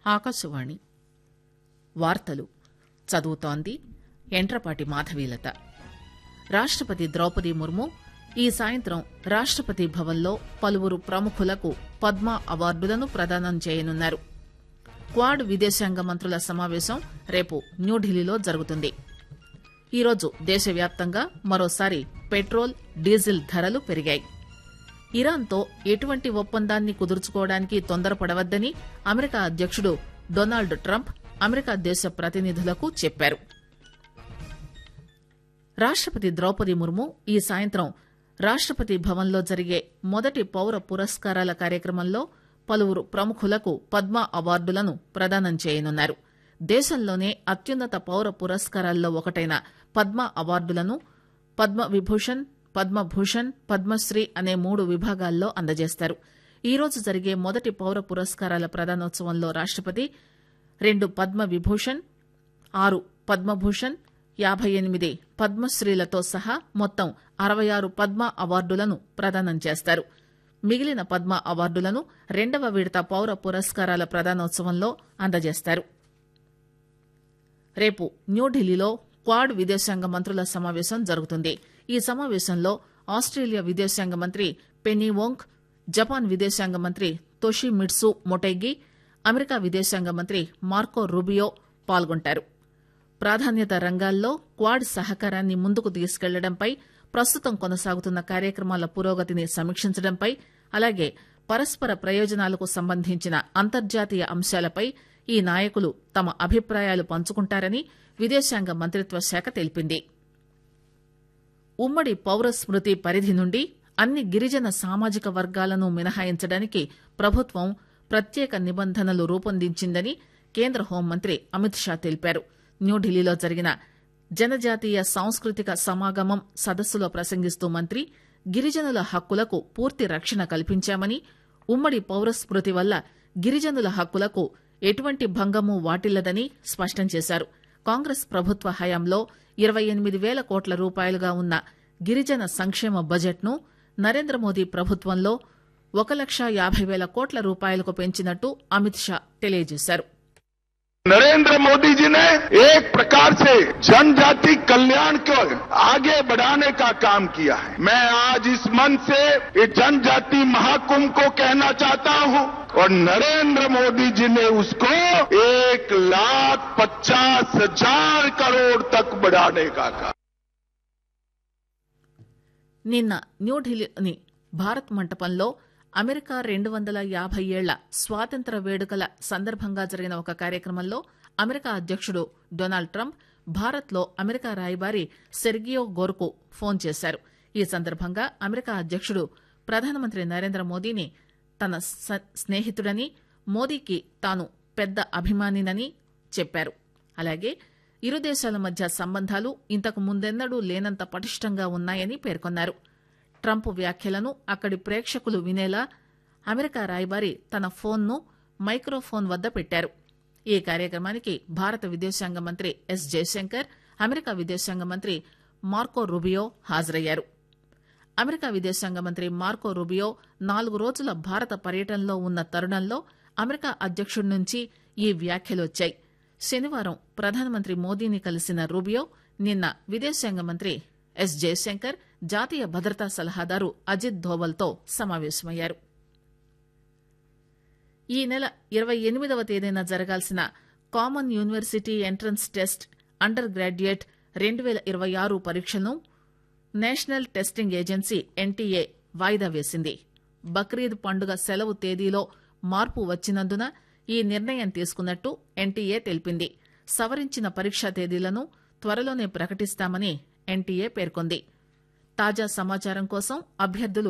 ఆకాశవాణి వార్తలు చదువుతోంది ఎంట్రపాటి మాధవీలత రాష్టపతి ద్రౌపది ముర్ము ఈ సాయంత్రం రాష్టపతి భవన్లో పలువురు ప్రముఖులకు పద్మ అవార్డులను ప్రదానం చేయనున్నారు క్వాడ్ విదేశాంగ మంత్రుల సమావేశం రేపు న్యూఢిల్లీలో జరుగుతుంది ఈరోజు దేశవ్యాప్తంగా మరోసారి పెట్రోల్ డీజిల్ ధరలు పెరిగాయి ఇరాన్తో ఎటువంటి ఒప్పందాన్ని కుదుర్చుకోవడానికి తొందరపడవద్దని అమెరికా అధ్యకుడు డొనాల్డ్ ట్రంప్ అమెరికా దేశ ప్రతినిధులకు చెప్పారు రాష్టపతి ద్రౌపది ముర్ము ఈ సాయంత్రం రాష్టపతి భవన్లో జరిగే మొదటి పౌర పురస్కారాల కార్యక్రమంలో పలువురు ప్రముఖులకు పద్మ అవార్డులను ప్రదానం చేయనున్నారు దేశంలోనే అత్యున్నత పౌర పురస్కారాల్లో ఒకటైన పద్మ అవార్డులను పద్మ విభూషణ్ పద్మభూషణ్ పద్మశ్రీ అనే మూడు విభాగాల్లో అందజేస్తారు ఈ రోజు జరిగే మొదటి పౌర పురస్కారాల ప్రదానోత్సవంలో రాష్టపతి రెండు పద్మ విభూషణ్ ఆరు పద్మభూషణ్ యాబై ఎనిమిది పద్మశ్రీలతో సహా మొత్తం అరవై ఆరు పద్మ అవార్డులను ప్రదానం చేస్తారు మిగిలిన పద్మ అవార్డులను రెండవ విడత పౌర పురస్కారాల ప్రదానోత్సవంలో అందజేస్తారు రేపు న్యూఢిల్లీలో క్వాడ్ విదేశాంగ మంత్రుల సమావేశం జరుగుతుంది ఈ సమావేశంలో ఆస్టేలియా విదేశాంగ మంత్రి పెనీ వోంగ్ జపాన్ విదేశాంగ మంత్రి తోషిమిట్సు మొటెగి అమెరికా విదేశాంగ మంత్రి మార్కో రూబియో పాల్గొంటారు ప్రాధాన్యత రంగాల్లో క్వాడ్ సహకారాన్ని ముందుకు తీసుకెళ్లడంపై ప్రస్తుతం కొనసాగుతున్న కార్యక్రమాల పురోగతిని సమీక్షించడంపై అలాగే పరస్పర ప్రయోజనాలకు సంబంధించిన అంతర్జాతీయ అంశాలపై ఈ నాయకులు తమ అభిప్రాయాలు పంచుకుంటారని విదేశాంగ మంత్రిత్వ శాఖ తెలిపింది ఉమ్మడి పౌర స్మృతి పరిధి నుండి అన్ని గిరిజన సామాజిక వర్గాలను మినహాయించడానికి ప్రభుత్వం ప్రత్యేక నిబంధనలు రూపొందించిందని కేంద్ర హోంమంత్రి అమిత్ షా తెలిపారు న్యూఢిల్లీలో జరిగిన జనజాతీయ సాంస్కృతిక సమాగమం సదస్సులో ప్రసంగిస్తూ మంత్రి గిరిజనుల హక్కులకు పూర్తి రక్షణ కల్పించామని ఉమ్మడి పౌర స్మృతి వల్ల గిరిజనుల హక్కులకు ఎటువంటి భంగమూ వాటిల్లదని స్పష్టం చేశారు కాంగ్రెస్ ప్రభుత్వ హయాంలో ఇరవై ఎనిమిది పేల కోట్ల రూపాయలుగా ఉన్న గిరిజన సంక్షేమ బడ్జెట్ను నరేంద్ర మోదీ ప్రభుత్వంలో ఒక లక్ష యాభై పేల కోట్ల రూపాయలకు పెంచినట్టు అమిత్ షా తెలియజేశారు नरेंद्र मोदी जी ने एक प्रकार से जनजाति कल्याण को आगे बढ़ाने का काम किया है मैं आज इस मन से इस जनजाति महाकुंभ को कहना चाहता हूं और नरेंद्र मोदी जी ने उसको एक लाख पचास हजार करोड़ तक बढ़ाने का काम నిన్న న్యూఢిల్లీని భారత్ మంటపంలో అమెరికా రెండు వందల యాభై ఏళ్ల స్వాతంత్ర వేడుకల సందర్భంగా జరిగిన ఒక కార్యక్రమంలో అమెరికా అధ్యకుడు డొనాల్డ్ ట్రంప్ భారత్లో అమెరికా రాయబారి సెర్గియో గోర్కు ఫోన్ చేశారు ఈ సందర్భంగా అమెరికా అధ్యకుడు ప్రధానమంత్రి నరేంద్ర మోదీని తన స్నేహితుడని మోదీకి తాను పెద్ద అభిమానినని చెప్పారు అలాగే ఇరు దేశాల మధ్య సంబంధాలు ఇంతకు ముందెన్నడూ లేనంత పటిష్టంగా ఉన్నాయని పేర్కొన్నారు ట్రంప్ వ్యాఖ్యలను అక్కడి ప్రేక్షకులు వినేలా అమెరికా రాయబారి తన ఫోన్ను మైక్రోఫోన్ వద్ద పెట్టారు ఈ కార్యక్రమానికి భారత విదేశాంగ మంత్రి ఎస్ జయశంకర్ అమెరికా విదేశాంగ మంత్రి మార్కో రూబియో హాజరయ్యారు అమెరికా విదేశాంగ మంత్రి మార్కో రూబియో నాలుగు రోజుల భారత పర్యటనలో ఉన్న తరుణంలో అమెరికా అధ్యకుడి నుంచి ఈ వ్యాఖ్యలొచ్చాయి శనివారం ప్రధానమంత్రి మోదీని కలిసిన రూబియో నిన్న విదేశాంగ మంత్రి ఎస్ జయశంకర్ జాతీయ భద్రతా సలహాదారు అజిత్ ధోవల్తో సమావేశమయ్యారు ఈ నెల ఇరవై ఎనిమిదవ తేదీన జరగాల్సిన common university entrance test undergraduate రెండు పేల ఇరవై ఆరు పరీక్షను నేషనల్ టెస్టింగ్ ఏజెన్సీ ఎన్టీఏ వాయిదా వేసింది బక్రీద్ పండుగ సెలవు తేదీలో మార్పు వచ్చినందున ఈ నిర్ణయం తీసుకున్నట్టు ఎన్టీఏ తెలిపింది సవరించిన పరీక్షా తేదీలను త్వరలోనే ప్రకటిస్తామని ఎన్టీఏ పేర్కొంది తాజా సమాచారం కోసం అభ్యర్థులు